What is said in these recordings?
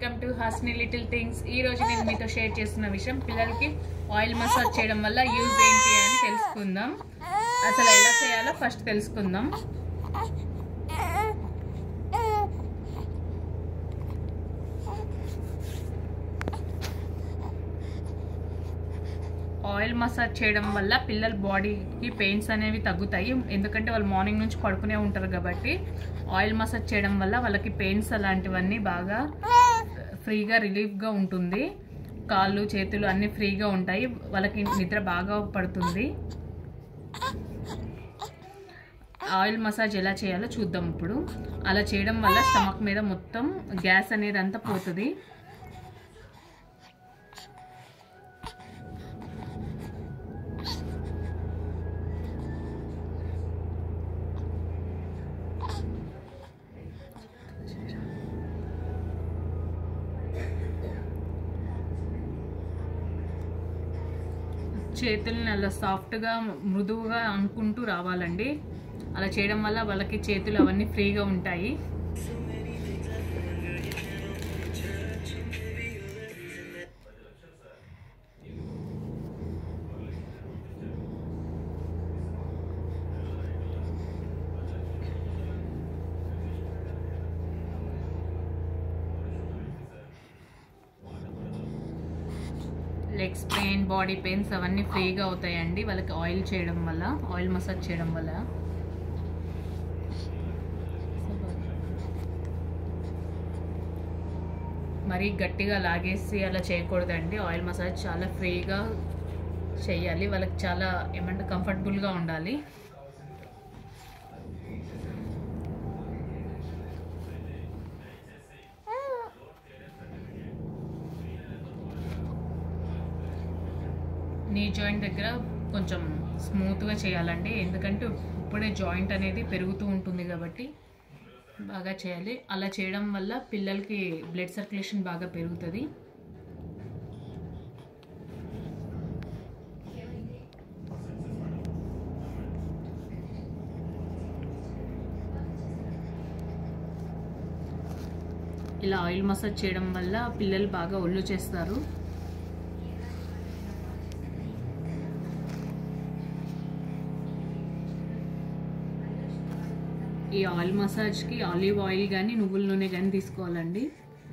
welcome to హాస్ని little things ఈ రోజు నేను మీతో షేర్ చేస్తున్న విషయం పిల్లలకి ఆయిల్ మసాజ్ చేయడం వల్ల యూజ్ ఏంటి అని తెలుసుకుందాం అసలు ఎలా చేయాలో ఫస్ట్ తెలుసుకుందాం ఆయిల్ మసాజ్ చేయడం వల్ల పిల్లల బాడీకి పెయిన్స్ అనేవి తగ్గుతాయి ఎందుకంటే వాళ్ళు మార్నింగ్ నుంచి పడుకునే ఉంటారు కాబట్టి ఆయిల్ మసాజ్ చేయడం వల్ల వాళ్ళకి పెయిన్స్ అలాంటివన్నీ బాగా ఫ్రీగా రిలీఫ్గా ఉంటుంది కాళ్ళు చేతులు అన్నీ ఫ్రీగా ఉంటాయి వాళ్ళకి నిద్ర బాగా పడుతుంది ఆయిల్ మసాజ్ ఎలా చేయాలో చూద్దాం ఇప్పుడు అలా చేయడం వల్ల స్టమక్ మీద మొత్తం గ్యాస్ అనేది అంతా పోతుంది చేతుల్ని అలా సాఫ్ట్గా మృదువుగా అనుకుంటూ రావాలండి అలా చేయడం వల్ల వాళ్ళకి చేతులు అవన్నీ ఫ్రీగా ఉంటాయి లెగ్స్ పెయిన్ బాడీ పెయిన్స్ అవన్నీ ఫ్రీగా అవుతాయండి వాళ్ళకి ఆయిల్ చేయడం వల్ల ఆయిల్ మసాజ్ చేయడం వల్ల మరీ గట్టిగా లాగేసి అలా చేయకూడదండి ఆయిల్ మసాజ్ చాలా ఫ్రీగా చేయాలి వాళ్ళకి చాలా ఏమంటే కంఫర్టబుల్గా ఉండాలి నీ జాయింట్ దగ్గర కొంచెం స్మూత్గా చేయాలండి ఎందుకంటే ఇప్పుడే జాయింట్ అనేది పెరుగుతూ ఉంటుంది కాబట్టి బాగా చేయాలి అలా చేయడం వల్ల పిల్లలకి బ్లడ్ సర్క్యులేషన్ బాగా పెరుగుతుంది ఇలా ఆయిల్ మసాజ్ చేయడం వల్ల పిల్లలు బాగా ఒళ్ళు చేస్తారు ఈ ఆయిల్ మసాజ్కి ఆలివ్ ఆయిల్ కానీ నువ్వుల నూనె కానీ తీసుకోవాలండి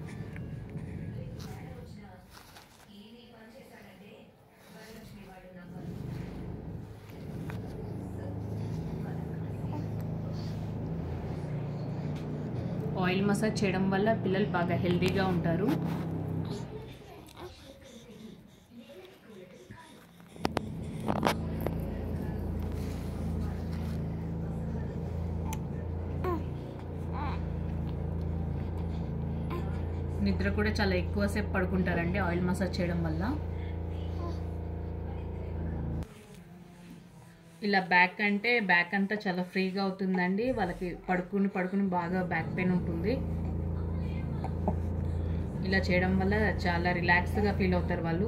ఆయిల్ మసాజ్ చేయడం వల్ల పిల్లలు బాగా హెల్తీగా ఉంటారు నిద్ర కూడా చాలా ఎక్కువసేపు పడుకుంటారండి ఆయిల్ మసాజ్ చేయడం వల్ల ఇలా బ్యాక్ అంటే బ్యాక్ అంతా చాలా ఫ్రీగా అవుతుందండి వాళ్ళకి పడుకుని పడుకుని బాగా బ్యాక్ పెయిన్ ఉంటుంది ఇలా చేయడం వల్ల చాలా రిలాక్స్గా ఫీల్ అవుతారు వాళ్ళు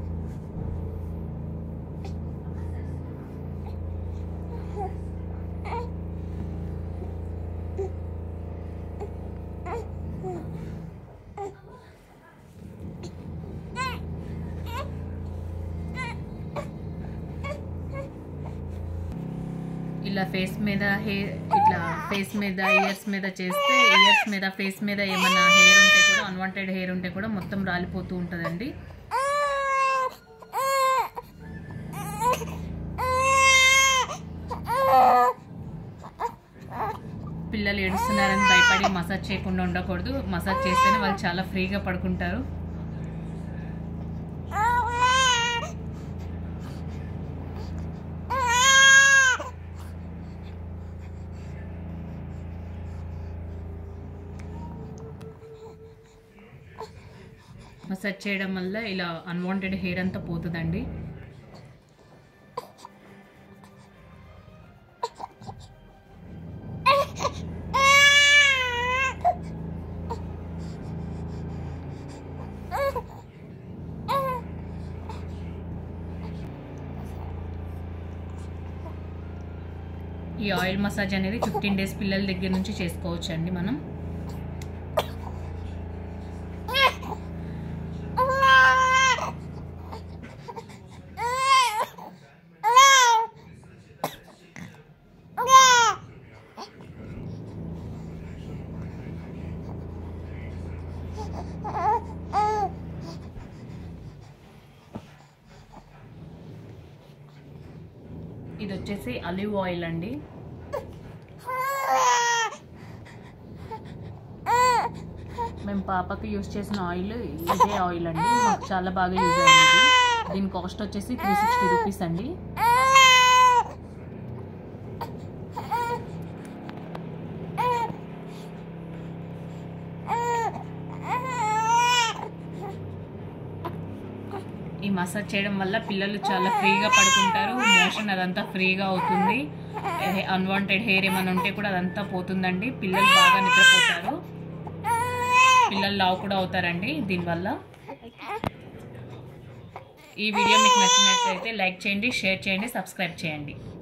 ఇలా ఫేస్ మీద హెయిర్ ఇట్లా ఫేస్ మీద ఇయర్స్ మీద చేస్తే ఇయర్స్ మీద ఫేస్ మీద ఏమైనా హెయిర్ ఉంటే కూడా అన్వాంటెడ్ హెయిర్ ఉంటే కూడా మొత్తం రాలిపోతూ ఉంటుందండి పిల్లలు ఏడుస్తున్నారని భయపడి మసాజ్ చేయకుండా ఉండకూడదు మసాజ్ చేస్తేనే వాళ్ళు చాలా ఫ్రీగా పడుకుంటారు మసాజ్ చేయడం వల్ల ఇలా అన్వాంటెడ్ హెయిర్ అంతా పోతుందండి ఈ ఆయిల్ మసాజ్ అనేది ఫిఫ్టీన్ డేస్ పిల్లల దగ్గర నుంచి చేసుకోవచ్చు అండి మనం ఇది వచ్చేసి అలివ్ ఆయిల్ అండి మేము పాపకి యూస్ చేసిన ఆయిల్ ఇదే ఆయిల్ అండి మాకు చాలా బాగా యూజ్ అయింది దీని కాస్ట్ వచ్చేసి త్రీ సిక్స్టీ రూపీస్ అండి ఈ మసాజ్ చేయడం వల్ల పిల్లలు చాలా ఫ్రీగా పడుకుంటారు మోషన్ అదంతా ఫ్రీగా అవుతుంది అన్వాంటెడ్ హెయిర్ ఏమైనా ఉంటే కూడా అదంతా పోతుందండి పిల్లలు బాగా నిద్రపోతారు పిల్లలు లావు కూడా అవుతారండి దీనివల్ల ఈ వీడియో మీకు నచ్చినట్లయితే లైక్ చేయండి షేర్ చేయండి సబ్స్క్రైబ్ చేయండి